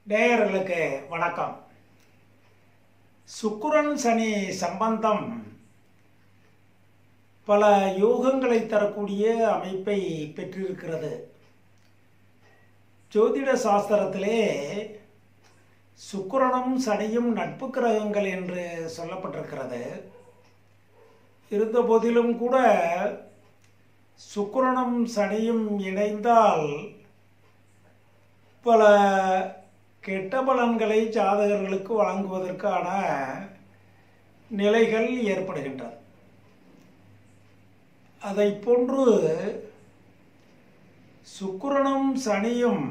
நேயர்களுக்கு வணக்கம் சுக்கிரன் சனி சம்பந்தம் பல யோகங்களை தரக்கூடிய அமைப்பை பெற்றிருக்கிறது ஜோதிட சாஸ்திரத்திலே சுக்கிரனும் சனியும் நட்பு கிரகங்கள் என்று சொல்லப்பட்டிருக்கிறது இருந்த போதிலும் கூட சுக்கிரனும் சனியும் இணைந்தால் பல கெட்ட பலன்களை ஜாதகர்களுக்கு வழங்குவதற்கான நிலைகள் ஏற்படுகின்றன அதை போன்று சுக்கிரனும் சனியும்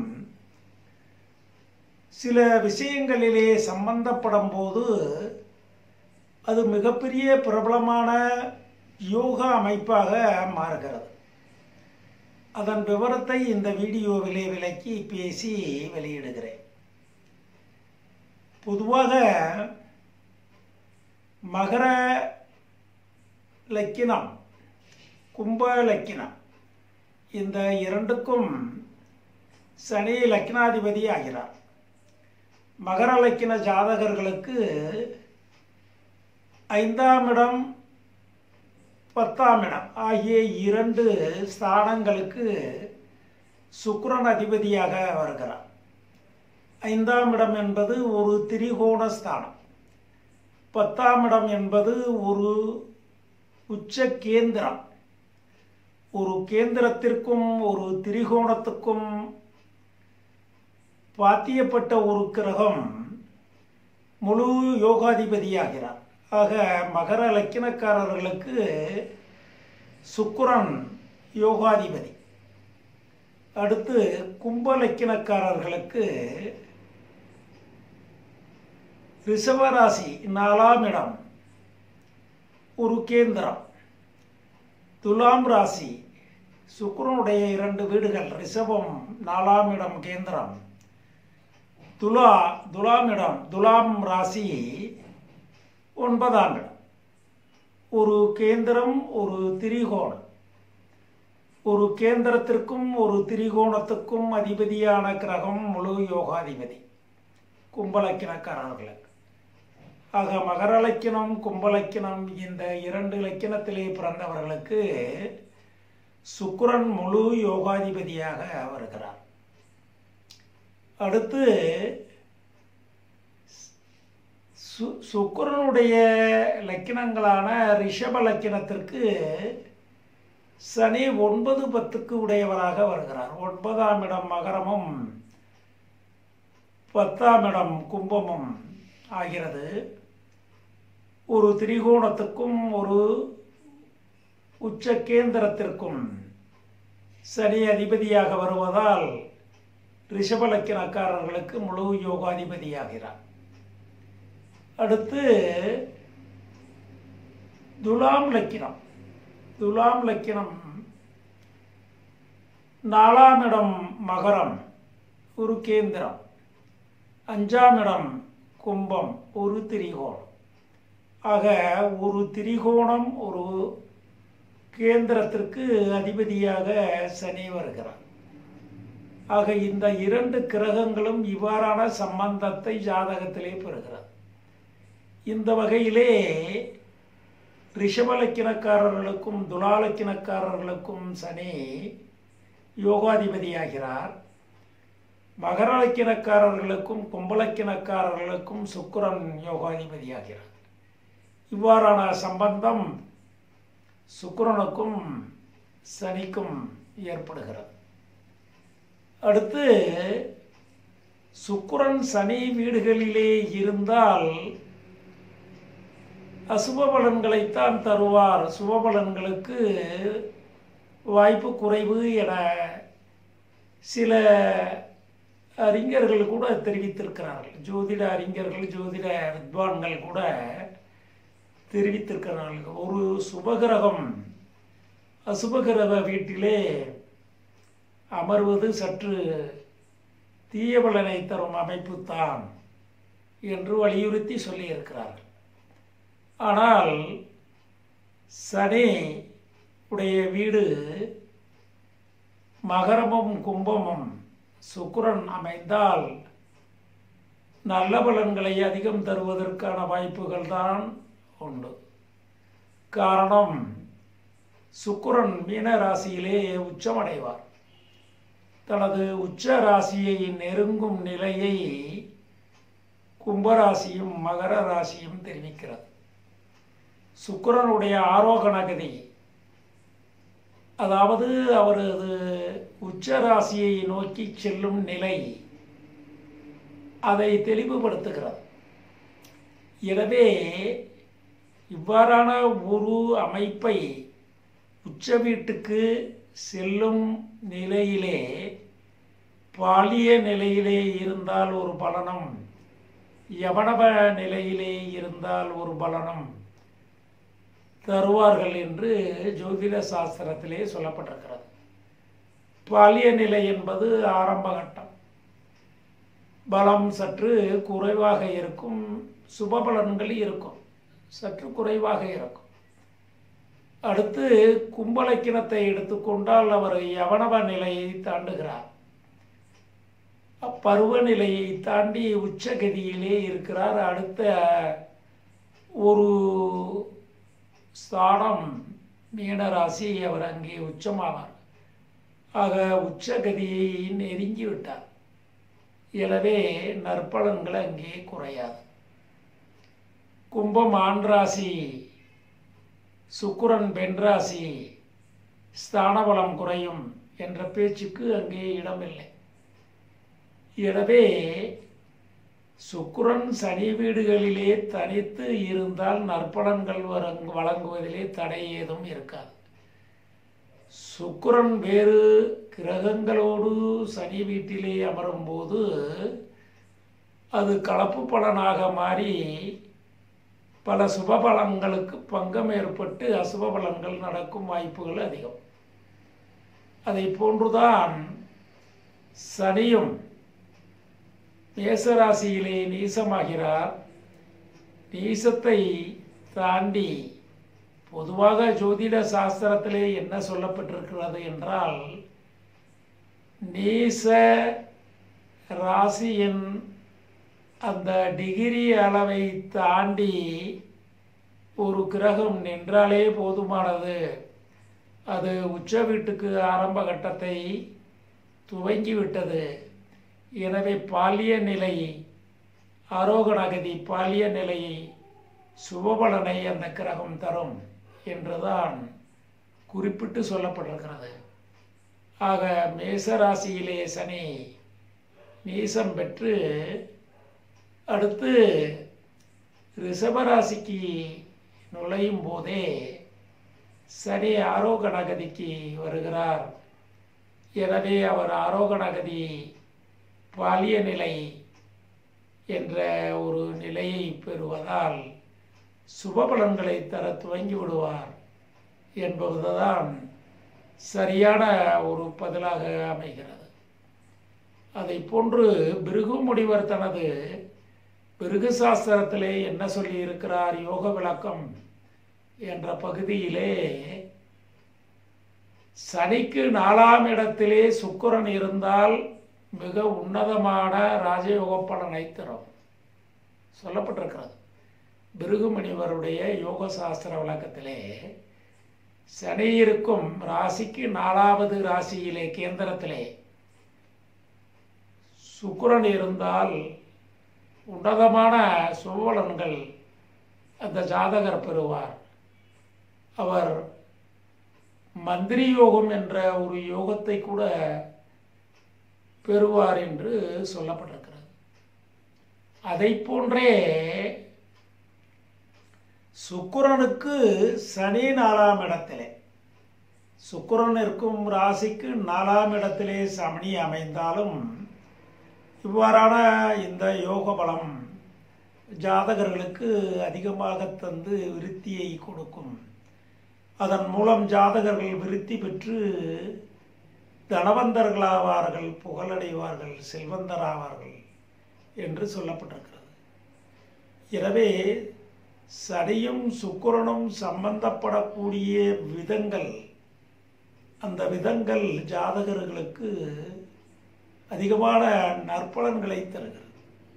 சில விஷயங்களிலே சம்பந்தப்படும் போது அது மிகப்பெரிய பிரபலமான யோகா அமைப்பாக மாறுகிறது அதன் விவரத்தை இந்த வீடியோவிலே விளக்கி பேசி வெளியிடுகிறேன் பொதுவாக மகர லக்கினம் கும்ப லக்கினம் இந்த இரண்டுக்கும் சனி லக்னாதிபதி ஆகிறார் மகர லக்கின ஜாதகர்களுக்கு ஐந்தாம் இடம் பத்தாம் இடம் ஆகிய இரண்டு ஸ்தானங்களுக்கு சுக்கிரன் அதிபதியாக வருகிறார் ஐந்தாம் இடம் என்பது ஒரு திரிகோண ஸ்தானம் பத்தாம் இடம் என்பது ஒரு உச்ச கேந்திரம் ஒரு கேந்திரத்திற்கும் ஒரு திரிகோணத்துக்கும் பாத்தியப்பட்ட ஒரு கிரகம் முழு யோகாதிபதியாகிறார் ஆக மகர லக்கினக்காரர்களுக்கு சுக்கிரன் யோகாதிபதி அடுத்து கும்ப லக்கினக்காரர்களுக்கு ரிஷபராசி நாலாம் இடம் ஒரு கேந்திரம் துலாம் ராசி சுக்கிரனுடைய இரண்டு வீடுகள் ரிஷபம் நாலாம் இடம் கேந்திரம் துலா துலாம் இடம் துலாம் ராசி ஒன்பதாம் இடம் ஒரு கேந்திரம் ஒரு திரிகோணம் ஒரு கேந்திரத்திற்கும் ஒரு திரிகோணத்துக்கும் அதிபதியான கிரகம் முழு யோகாதிபதி கும்பலக்கினக்காரர்களுக்கு ஆக மகர லக்கினம் கும்பலக்கினம் இந்த இரண்டு லக்கினத்திலே பிறந்தவர்களுக்கு சுக்கிரன் முழு யோகாதிபதியாக வருகிறார் அடுத்து சு சுக்கிரனுடைய லக்கினங்களான ரிஷப லக்கினத்திற்கு சனி ஒன்பது பத்துக்கு உடையவராக வருகிறார் ஒன்பதாம் இடம் மகரமும் பத்தாம் இடம் கும்பமும் ஆகிறது ஒரு திரிகோணத்துக்கும் ஒரு உச்ச கேந்திரத்திற்கும் சனி அதிபதியாக வருவதால் ரிஷபலக்கினக்காரர்களுக்கு முழு யோகாதிபதியாகிறார் அடுத்து துலாம் லக்கினம் துலாம் லக்கினம் நாலாம் இடம் மகரம் ஒரு கேந்திரம் அஞ்சாம் இடம் கும்பம் ஒரு திரிகோணம் ஆக ஒரு திரிகோணம் ஒரு கேந்திரத்திற்கு அதிபதியாக சனி வருகிறார் ஆக இந்த இரண்டு கிரகங்களும் இவ்வாறான சம்பந்தத்தை ஜாதகத்திலே பெறுகிறது இந்த வகையிலே ரிஷபலக்கினக்காரர்களுக்கும் துலாலக்கினக்காரர்களுக்கும் சனி யோகாதிபதியாகிறார் மகர லக்கினக்காரர்களுக்கும் கும்பலக்கினக்காரர்களுக்கும் சுக்கிரன் யோகாதிபதியாகிறார் இவ்வாறான சம்பந்தம் சுக்கிரனுக்கும் சனிக்கும் ஏற்படுகிறது அடுத்து சுக்கிரன் சனி வீடுகளிலே இருந்தால் அசுப பலன்களைத்தான் தருவார் சுபபலன்களுக்கு வாய்ப்பு குறைவு என சில அறிஞர்கள் கூட தெரிவித்திருக்கிறார்கள் ஜோதிட அறிஞர்கள் ஜோதிட வித்வான்கள் கூட தெரிவித்திருக்கிறார்கள் ஒரு சுபகிரகம் அசுபகிரக வீட்டிலே அமர்வது சற்று தீய பலனை தரும் அமைப்பு தான் என்று வலியுறுத்தி சொல்லியிருக்கிறார்கள் ஆனால் சனி உடைய வீடு மகரமும் கும்பமும் சுக்கிரன் அமைந்தால் நல்ல பலன்களை அதிகம் தருவதற்கான வாய்ப்புகள் தான் உண்டு காரணம் சுக்கிரன் மீன ராசியிலே உச்சமடைவார் தனது உச்ச ராசியை நெருங்கும் நிலையை கும்பராசியும் மகர ராசியும் தெரிவிக்கிறது சுக்கிரனுடைய ஆரோகண கதி அதாவது அவரது உச்ச ராசியை நோக்கி செல்லும் நிலை அதை தெளிவுபடுத்துகிறது எனவே இவ்வாறான ஒரு அமைப்பை உச்ச வீட்டுக்கு செல்லும் நிலையிலே பாலிய நிலையிலே இருந்தால் ஒரு பலனும் யவனவ நிலையிலே இருந்தால் ஒரு பலனும் தருவார்கள் என்று ஜோதிட சாஸ்திரத்திலே சொல்லப்பட்டிருக்கிறது பாலிய நிலை என்பது ஆரம்ப கட்டம் பலம் சற்று குறைவாக இருக்கும் சுப பலன்கள் இருக்கும் சற்று குறைவாக இருக்கும் அடுத்து கும்பலக்கினத்தை எடுத்துக்கொண்டால் அவர் யவனவ நிலையை தாண்டுகிறார் பருவநிலையை தாண்டி உச்சகதியிலே இருக்கிறார் அடுத்த ஒரு ஸ்தானம் மீனராசி அவர் அங்கே உச்சமாவார் ஆக உச்சகதியை நெருங்கி விட்டார் எனவே நற்பலன்கள் அங்கே குறையாது கும்பம் ஆண் ராசி சுக்குரன் பெண் ராசி ஸ்தானபலம் குறையும் என்ற பேச்சுக்கு அங்கே இடமில்லை எனவே சுக்குரன் சனி வீடுகளிலே தனித்து இருந்தால் நற்பலன்கள் வரங் வழங்குவதிலே தடை ஏதும் இருக்காது சுக்குரன் வேறு கிரகங்களோடு சனி வீட்டிலே அமரும்போது அது கலப்பு பலனாக மாறி பல சுப பலன்களுக்கு பங்கம் ஏற்பட்டு அசுப பலன்கள் நடக்கும் வாய்ப்புகள் அதிகம் அதை போன்றுதான் சனியும் மேசராசியிலே நீசமாகிறார் நீசத்தை தாண்டி பொதுவாக ஜோதிட சாஸ்திரத்திலே என்ன சொல்லப்பட்டிருக்கிறது என்றால் நீச ராசியின் அந்த டிகிரி அளவை தாண்டி ஒரு கிரகம் நின்றாலே போதுமானது அது உச்ச வீட்டுக்கு ஆரம்ப கட்டத்தை துவங்கிவிட்டது எனவே பாலிய நிலை ஆரோகணகதி பாலிய நிலையை சுபபலனை அந்த கிரகம் தரும் என்றுதான் குறிப்பிட்டு சொல்லப்பட்டிருக்கிறது ஆக மேசராசியிலே சனி நீசம் பெற்று அடுத்து ரிஷபராசிக்கு நுழையும் போதே சனி ஆரோகணகதிக்கு வருகிறார் எனவே அவர் ஆரோகணகதி பாலிய நிலை என்ற ஒரு நிலையை பெறுவதால் சுபபலன்களை தர துவங்கி விடுவார் என்பதுதான் சரியான ஒரு பதிலாக அமைகிறது அதை போன்று பிருகு முடிவர் தனது பிருகு சாஸ்திரத்திலே என்ன சொல்லி இருக்கிறார் யோக விளக்கம் என்ற பகுதியிலே சனிக்கு நாலாம் இடத்திலே சுக்கிரன் இருந்தால் மிக உன்னதமான ராஜயோக பலனை தரும் சொல்லப்பட்டிருக்கிறது பிருகுமணிவருடைய யோக சாஸ்திர விளக்கத்திலே சனி இருக்கும் ராசிக்கு நாலாவது ராசியிலே கேந்திரத்திலே சுக்கிரன் இருந்தால் உன்னதமான சுபலன்கள் அந்த ஜாதகர் பெறுவார் அவர் மந்திரி யோகம் என்ற ஒரு யோகத்தை கூட பெறுவார் என்று சொல்லப்பட்டிருக்கிறது அதை போன்றே சுக்கிரனுக்கு சனி நாலாம் இடத்திலே சுக்கிரன் இருக்கும் ராசிக்கு நாலாம் இடத்திலே சமணி அமைந்தாலும் இவ்வாறான இந்த யோக பலம் ஜாதகர்களுக்கு அதிகமாக தந்து விருத்தியை கொடுக்கும் அதன் மூலம் ஜாதகர்கள் விருத்தி பெற்று தனவந்தர்களாவார்கள் புகழடைவார்கள் செல்வந்தராவார்கள் என்று சொல்லப்பட்டிருக்கிறது எனவே சனியும் சுக்கிரனும் சம்பந்தப்படக்கூடிய விதங்கள் அந்த விதங்கள் ஜாதகர்களுக்கு அதிகமான நற்பலன்களை தருகிறது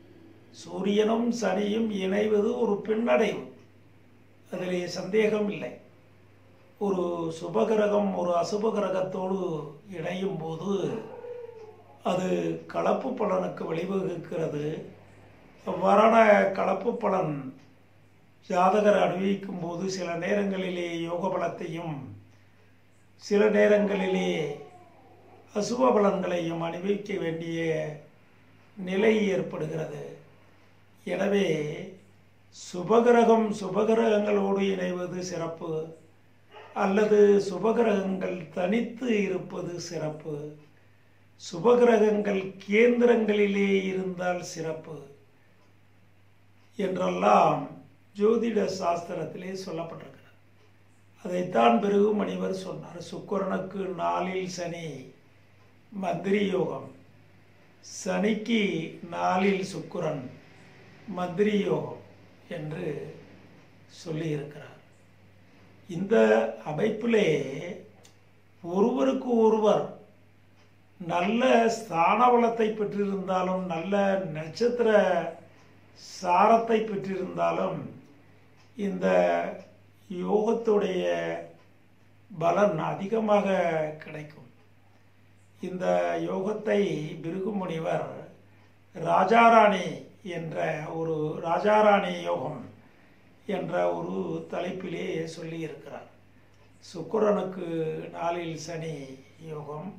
சூரியனும் சனியும் இணைவது ஒரு பின்னடைவு அதிலே சந்தேகம் இல்லை ஒரு சுபகிரகம் ஒரு அசுப கிரகத்தோடு இணையும் போது அது கலப்பு பலனுக்கு வழிவகுக்கிறது அவ்வாறான கலப்பு பலன் ஜாதகர் அனுபவிக்கும் போது சில நேரங்களிலே யோக பலத்தையும் சில நேரங்களிலே அசுப பலன்களையும் அனுபவிக்க வேண்டிய நிலை ஏற்படுகிறது எனவே சுபகிரகம் சுபகிரகங்களோடு இணைவது சிறப்பு அல்லது சுபகிரகங்கள் தனித்து இருப்பது சிறப்பு சுபகிரகங்கள் கேந்திரங்களிலே இருந்தால் சிறப்பு என்றெல்லாம் ஜோதிட சாஸ்திரத்திலே சொல்லப்பட்டிருக்கிறது அதைத்தான் பிறகு மணிவர் சொன்னார் சுக்கரனுக்கு நாளில் சனி மந்திரி யோகம் சனிக்கு நாளில் சுக்கிரன் மந்திரி யோகம் என்று சொல்லியிருக்கிறார் இந்த அமைப்பிலே ஒருவருக்கு ஒருவர் நல்ல ஸ்தான பலத்தை பெற்றிருந்தாலும் நல்ல நட்சத்திர சாரத்தை பெற்றிருந்தாலும் இந்த யோகத்துடைய பலன் அதிகமாக கிடைக்கும் இந்த யோகத்தை பிருகு முனிவர் ராஜாராணி என்ற ஒரு ராஜாராணி யோகம் என்ற ஒரு தலைப்பிலே சொல்லியிருக்கிறார் சுக்கிரனுக்கு நாளில் சனி யோகம்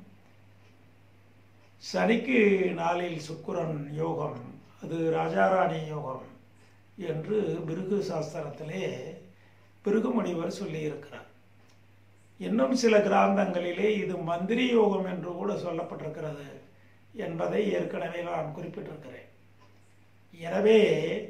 சனிக்கு நாளில் சுக்கிரன் யோகம் அது ராஜாராணி யோகம் என்று பிருகு சாஸ்திரத்திலே பிருகு முனிவர் சொல்லியிருக்கிறார் இன்னும் சில கிராந்தங்களிலே இது மந்திரி யோகம் என்று கூட சொல்லப்பட்டிருக்கிறது என்பதை ஏற்கனவே நான் குறிப்பிட்டிருக்கிறேன் எனவே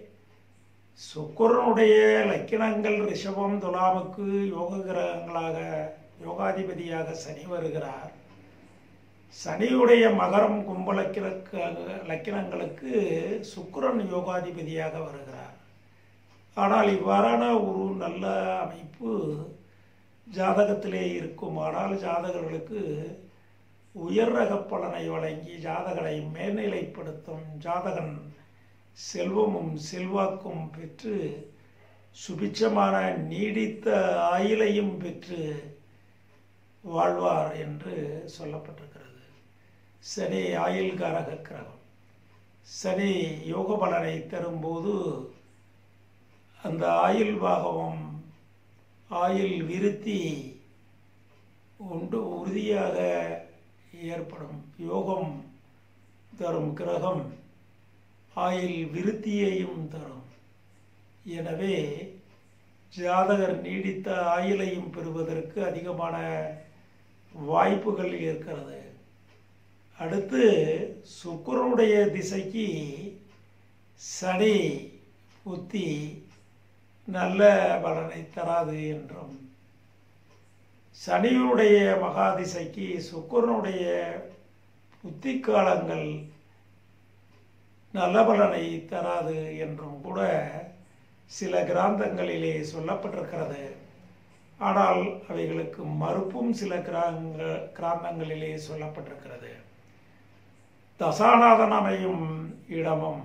சுக்கரனுடைய லக்கினங்கள் ரிஷபம் துலாமுக்கு யோக கிரகங்களாக யோகாதிபதியாக சனி வருகிறார் சனியுடைய மகரம் கும்பலக்கிழக்கு லக்கினங்களுக்கு சுக்கிரன் யோகாதிபதியாக வருகிறார் ஆனால் இவ்வாறான ஒரு நல்ல அமைப்பு ஜாதகத்திலே இருக்கும் ஆனால் ஜாதகர்களுக்கு உயர் ரக பலனை வழங்கி ஜாதகனை மேல்நிலைப்படுத்தும் ஜாதகன் செல்வமும் செல்வாக்கும் பெற்று சுபிட்சமான நீடித்த ஆயிலையும் பெற்று வாழ்வார் என்று சொல்லப்பட்டிருக்கிறது சனி ஆயுள்காரக கிரகம் சனி யோக பலனை தரும்போது அந்த ஆயுள் பாகவம் ஆயுள் விருத்தி உண்டு உறுதியாக ஏற்படும் யோகம் தரும் கிரகம் ஆயுள் விருத்தியையும் தரும் எனவே ஜாதகர் நீடித்த ஆயுளையும் பெறுவதற்கு அதிகமான வாய்ப்புகள் இருக்கிறது அடுத்து சுக்கரனுடைய திசைக்கு சனி புத்தி நல்ல பலனை தராது என்றும் சனியுடைய மகாதிசைக்கு சுக்கரனுடைய புத்தி காலங்கள் நல்ல பலனை தராது என்றும் கூட சில கிராந்தங்களிலே சொல்லப்பட்டிருக்கிறது ஆனால் அவைகளுக்கு மறுப்பும் சில கிராங்க கிராந்தங்களிலே சொல்லப்பட்டிருக்கிறது தசாநாதன் அமையும் இடமும்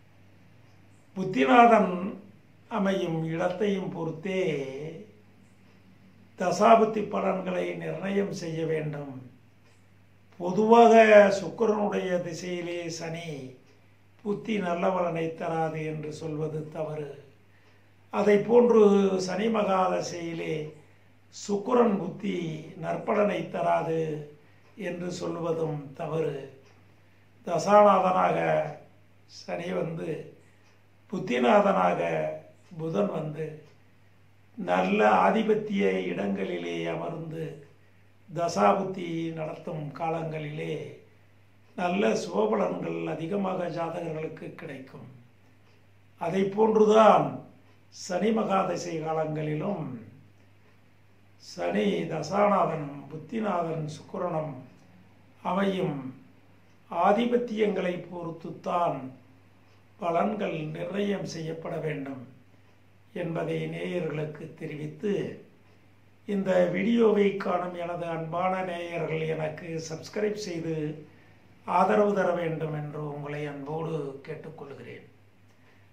புத்திநாதன் அமையும் இடத்தையும் பொறுத்தே தசாபுத்தி பலன்களை நிர்ணயம் செய்ய வேண்டும் பொதுவாக சுக்கரனுடைய திசையிலே சனி புத்தி நல்ல பலனை தராது என்று சொல்வது தவறு அதை போன்று சனி மகாதசையிலே சுக்கிரன் புத்தி நற்பலனை தராது என்று சொல்வதும் தவறு தசாநாதனாக சனி வந்து புத்திநாதனாக புதன் வந்து நல்ல ஆதிபத்திய இடங்களிலே அமர்ந்து தசாபுத்தி நடத்தும் காலங்களிலே நல்ல சுபபலன்கள் அதிகமாக ஜாதகர்களுக்கு கிடைக்கும் அதை போன்றுதான் சனி மகாதசை காலங்களிலும் சனி தசாநாதனும் புத்திநாதன் சுக்கிரனும் அமையும் ஆதிபத்தியங்களை பொறுத்துத்தான் பலன்கள் நிர்ணயம் செய்யப்பட வேண்டும் என்பதை நேயர்களுக்கு தெரிவித்து இந்த வீடியோவை காணும் எனது அன்பான நேயர்கள் எனக்கு சப்ஸ்கிரைப் செய்து ஆதரவு தர வேண்டும் என்று உங்களை அன்போடு கேட்டுக்கொள்கிறேன்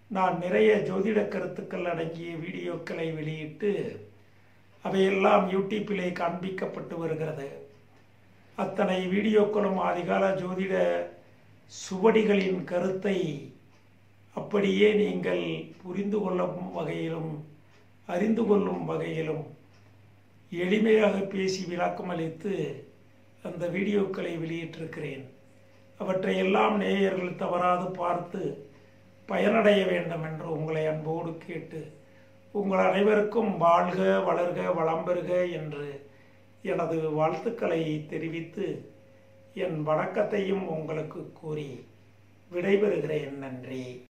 நான் நிறைய ஜோதிட கருத்துக்கள் அடங்கிய வீடியோக்களை வெளியிட்டு அவையெல்லாம் யூடியூப்பிலே காண்பிக்கப்பட்டு வருகிறது அத்தனை வீடியோக்களும் ஆதிகால ஜோதிட சுவடிகளின் கருத்தை அப்படியே நீங்கள் புரிந்து கொள்ளும் வகையிலும் அறிந்து கொள்ளும் வகையிலும் எளிமையாக பேசி விளக்கம் அளித்து அந்த வீடியோக்களை வெளியிட்டிருக்கிறேன் அவற்றை எல்லாம் நேயர்கள் தவறாது பார்த்து பயனடைய வேண்டும் என்று உங்களை அன்போடு கேட்டு உங்கள் அனைவருக்கும் வாழ்க வளர்க வளம் பெறுக என்று எனது வாழ்த்துக்களை தெரிவித்து என் வணக்கத்தையும் உங்களுக்கு கூறி விடைபெறுகிறேன் நன்றி